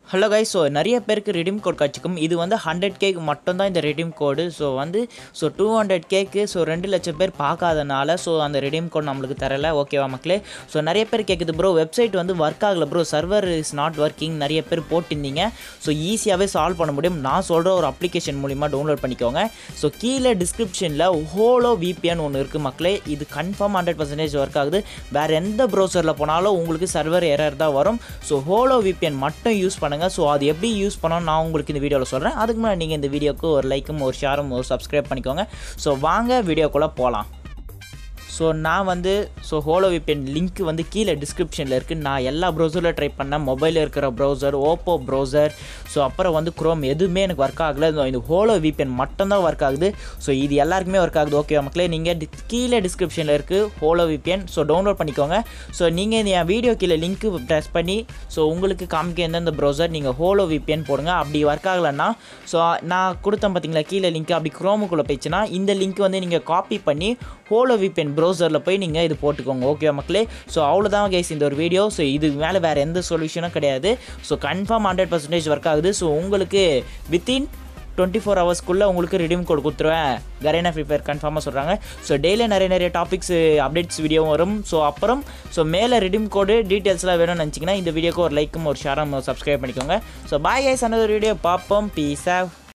hello guys so நிறைய பேருக்கு redeem code கிடச்சிக்கும் இது வந்து ஹண்ட்ரட் கேக்கு மட்டும்தான் இந்த ரெடீம் கோடு ஸோ வந்து ஸோ டூ ஹண்ட்ரட் கேக்கு ஸோ ரெண்டு லட்சம் பேர் பார்க்காதனால ஸோ அந்த ரெடீம் கோட் நம்மளுக்கு தரல ஓகேவா மக்களே ஸோ நிறைய பேர் கேட்குது ப்ரோ வெப்சைட் வந்து ஒர்க் ஆகல bro server is not working நிறைய பேர் போட்டிருந்தீங்க ஸோ ஈஸியாகவே சால்வ் பண்ண முடியும் நான் சொல்கிற ஒரு அப்ளிகேஷன் மூலிமா டவுன்லோட் பண்ணிக்கோங்க ஸோ கீழே டிஸ்கிரிப்ஷனில் ஹோலோ விபிஎன் ஒன்று இருக்குது மக்களே இது கன்ஃபார்ம் ஹண்ட்ரட் பர்சன்டேஜ் ஒர்க் ஆகுது வேறு எந்த ப்ரௌசரில் போனாலும் உங்களுக்கு சர்வர் எரர் தான் வரும் ஸோ ஹோலோ விபிஎன் மட்டும் யூஸ் பண்ணுங்கள் ஸோ அது எப்படி யூஸ் பண்ணணும் நான் உங்களுக்கு இந்த வீடியோவில் சொல்கிறேன் அதுக்கு முன்னாடி நீங்கள் இந்த வீடியோக்கு ஒரு லைக்கும் ஒரு ஷேரும் ஒரு சப்ஸ்கிரைப் பண்ணிக்கோங்க ஸோ வாங்க வீடியோக்குள்ளே போகலாம் ஸோ நான் வந்து ஸோ ஹோலோ விபிஎன் லிங்க் வந்து கீழே டிஸ்கிரிப்ஷனில் இருக்குது நான் எல்லா ப்ரௌசரில் ட்ரை பண்ணேன் மொபைலில் இருக்கிற ப்ரௌசர் ஓப்போ ப்ரௌசர் ஸோ அப்புறம் வந்து குரோம் எதுவுமே எனக்கு ஒர்க் ஆகலை இந்த- இந்த ஹோலோ விபிஎன் மட்டும்தான் ஒர்க் ஆகுது ஸோ இது எல்லாருக்குமே ஒர்க் ஆகுது ஓகே மக்களே நீங்கள் கீழே டிஸ்கிரிப்ஷனில் இருக்குது ஹோலோ விபிஎன் ஸோ டவுன்லோட் பண்ணிக்கோங்க ஸோ நீங்கள் என் வீடியோ கீழே லிங்க்கு ப்ரெஸ் பண்ணி ஸோ உங்களுக்கு காமிக்க எந்தெந்த ப்ரௌசர் நீங்கள் ஹோலோ விபிஎன் போடுங்க அப்படி ஒர்க் ஆகலைன்னா ஸோ நான் கொடுத்தேன் பார்த்தீங்களா கீழே லிங்க் அப்படி குரோமுக்குள்ளே போயிடுச்சுன்னா இந்த லிங்க் வந்து நீங்கள் காப்பி பண்ணி ஹோலோ விபிஎன் ப்ரௌசரில் போய் நீங்கள் இது போட்டுக்கோங்க ஓகே மக்களே ஸோ அவ்வளோதான் கைஸ் இந்த ஒரு வீடியோ ஸோ இது மேலே வேறு எந்த சொல்யூஷனும் கிடையாது so confirm hundred percentage work ஆகுது ஸோ உங்களுக்கு வித்தின் டுவெண்ட்டி ஃபோர் ஹவர்ஸ்க்குள்ளே உங்களுக்கு ரிடீம் கோட் கொடுத்துருவேன் கரேனா ஃப்ரீ ஃபயர் கன்ஃபார்மாக சொல்கிறாங்க ஸோ டெய்லியும் நிறைய நிறைய டாபிக்ஸ் அப்டேட்ஸ் வீடியோவும் வரும் ஸோ அப்புறம் ஸோ மேலே ரிடீம் கோடு டீட்டெயில்ஸ்லாம் வேணும்னு நினச்சிங்கன்னா இந்த வீடியோக்கு ஒரு லைக்கும் ஒரு ஷேரும் சப்ஸ்கிரைப் பண்ணிக்கோங்க so bye guys another video பார்ப்போம் பீஸ்